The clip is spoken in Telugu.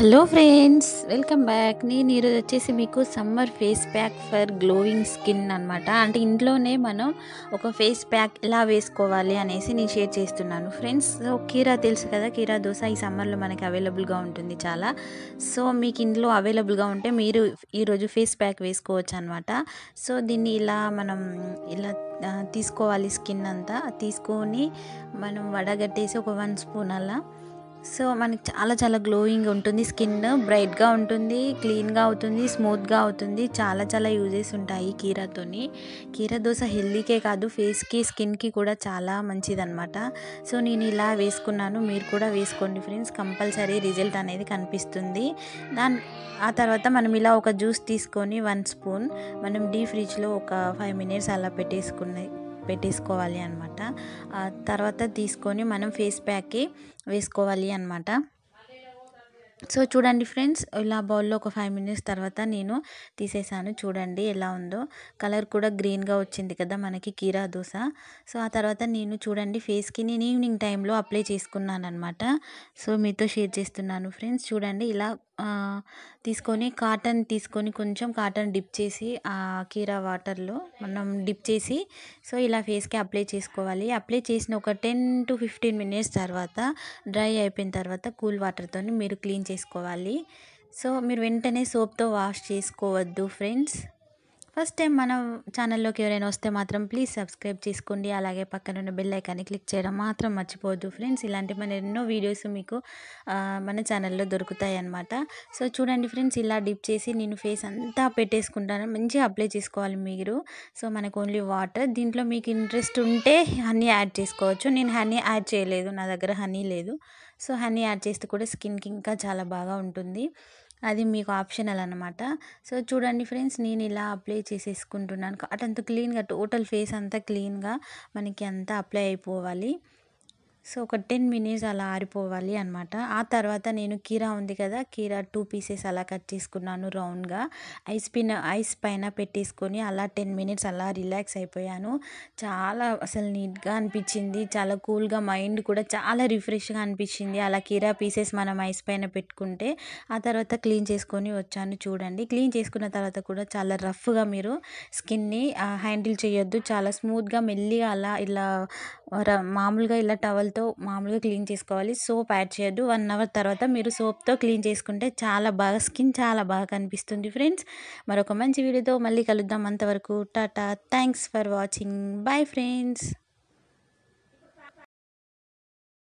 హలో ఫ్రెండ్స్ వెల్కమ్ బ్యాక్ నేను ఈరోజు వచ్చేసి మీకు summer face pack for glowing skin అనమాట అంటే ఇంట్లోనే మనం ఒక ఫేస్ ప్యాక్ ఎలా వేసుకోవాలి అనేసి నేను షేర్ చేస్తున్నాను ఫ్రెండ్స్ సో కీరా తెలుసు కదా కీరా దోశ ఈ సమ్మర్లో మనకి అవైలబుల్గా ఉంటుంది చాలా సో మీకు ఇంట్లో అవైలబుల్గా ఉంటే మీరు ఈరోజు ఫేస్ ప్యాక్ వేసుకోవచ్చు అనమాట సో దీన్ని ఇలా మనం ఇలా ఆ, తీసుకోవాలి స్కిన్ అంతా తీసుకొని మనం వడగట్టేసి ఒక వన్ స్పూన్ అలా సో మనకి చాలా చాలా గ్లోయింగ్ ఉంటుంది స్కిన్ బ్రైట్గా ఉంటుంది క్లీన్గా అవుతుంది స్మూత్గా అవుతుంది చాలా చాలా యూజెస్ ఉంటాయి కీరాతోని కీరా దోశ హెల్దీకే కాదు ఫేస్కి స్కిన్కి కూడా చాలా మంచిదన్నమాట సో నేను ఇలా వేసుకున్నాను మీరు కూడా వేసుకోండి ఫ్రెండ్స్ కంపల్సరీ రిజల్ట్ అనేది కనిపిస్తుంది దాని ఆ తర్వాత మనం ఇలా ఒక జ్యూస్ తీసుకొని వన్ స్పూన్ మనం డీ ఫ్రిడ్జ్లో ఒక ఫైవ్ మినిట్స్ అలా పెట్టేసుకుని పెట్టేసుకోవాలి అనమాట ఆ తర్వాత తీసుకొని మనం ఫేస్ ప్యాక్కి వేసుకోవాలి అనమాట సో చూడండి ఫ్రెండ్స్ ఇలా బౌల్లో ఒక ఫైవ్ మినిట్స్ తర్వాత నేను తీసేసాను చూడండి ఎలా ఉందో కలర్ కూడా గ్రీన్గా వచ్చింది కదా మనకి కీరా దోశ సో ఆ తర్వాత నేను చూడండి ఫేస్కి నేను ఈవినింగ్ టైంలో అప్లై చేసుకున్నాను అనమాట సో మీతో షేర్ చేస్తున్నాను ఫ్రెండ్స్ చూడండి ఇలా ఆ, తీసుకొని కాటన్ తీసుకొని కొంచెం కాటన్ డిప్ చేసి ఆ కీరా వాటర్లో మనం డిప్ చేసి సో ఇలా ఫేస్కి అప్లై చేసుకోవాలి అప్లై చేసిన ఒక టెన్ టు ఫిఫ్టీన్ మినిట్స్ తర్వాత డ్రై అయిపోయిన తర్వాత కూల్ వాటర్తో మీరు క్లీన్ చేసుకోవాలి సో మీరు వెంటనే సోప్తో వాష్ చేసుకోవద్దు ఫ్రెండ్స్ ఫస్ట్ టైం మన ఛానల్లోకి ఎవరైనా వస్తే మాత్రం ప్లీజ్ సబ్స్క్రైబ్ చేసుకోండి అలాగే పక్కన ఉన్న బెల్ ఐకాన్ని క్లిక్ చేయడం మాత్రం మర్చిపోవద్దు ఫ్రెండ్స్ ఇలాంటి మన ఎన్నో వీడియోస్ మీకు ఆ, మన ఛానల్లో దొరుకుతాయి అన్నమాట సో చూడండి ఫ్రెండ్స్ ఇలా డిప్ చేసి నేను ఫేస్ అంతా పెట్టేసుకుంటాను మంచిగా అప్లై చేసుకోవాలి మీరు సో మనకు ఓన్లీ వాటర్ దీంట్లో మీకు ఇంట్రెస్ట్ ఉంటే హనీ యాడ్ చేసుకోవచ్చు నేను హనీ యాడ్ చేయలేదు నా దగ్గర హనీ లేదు సో హనీ యాడ్ చేస్తే కూడా స్కిన్కి ఇంకా చాలా బాగా ఉంటుంది అది మీకు ఆప్షనల్ అనమాట సో చూడండి ఫ్రెండ్స్ నేను ఇలా అప్లై చేసేసుకుంటున్నాను అటంతా క్లీన్గా టోటల్ ఫేస్ అంతా క్లీన్గా మనకి అంతా అప్లై అయిపోవాలి సో ఒక టెన్ మినిట్స్ అలా ఆరిపోవాలి అనమాట ఆ తర్వాత నేను కీరా ఉంది కదా కీరా టూ పీసెస్ అలా కట్ చేసుకున్నాను రౌండ్గా ఐస్ పిన్ ఐస్ పైన పెట్టేసుకొని అలా టెన్ మినిట్స్ అలా రిలాక్స్ అయిపోయాను చాలా అసలు నీట్గా అనిపించింది చాలా కూల్గా మైండ్ కూడా చాలా రిఫ్రెష్గా అనిపించింది అలా కీరా పీసెస్ మనం ఐస్ పైన పెట్టుకుంటే ఆ తర్వాత క్లీన్ చేసుకొని వచ్చాను చూడండి క్లీన్ చేసుకున్న తర్వాత కూడా చాలా రఫ్గా మీరు స్కిన్ని హ్యాండిల్ చేయొద్దు చాలా స్మూత్గా మెల్లిగా అలా ఇలా ర- మామూలుగా ఇలా టవల్తో మామూలుగా క్లీన్ చేసుకోవాలి సోప్ యాడ్ చేయొద్దు వన్ అవర్ తర్వాత మీరు సోప్తో క్లీన్ చేసుకుంటే చాలా బాగా స్కిన్ చాలా బాగా కనిపిస్తుంది ఫ్రెండ్స్ మరొక మంచి వీడియోతో మళ్ళీ కలుద్దాం అంతవరకు tata thanks for watching bye friends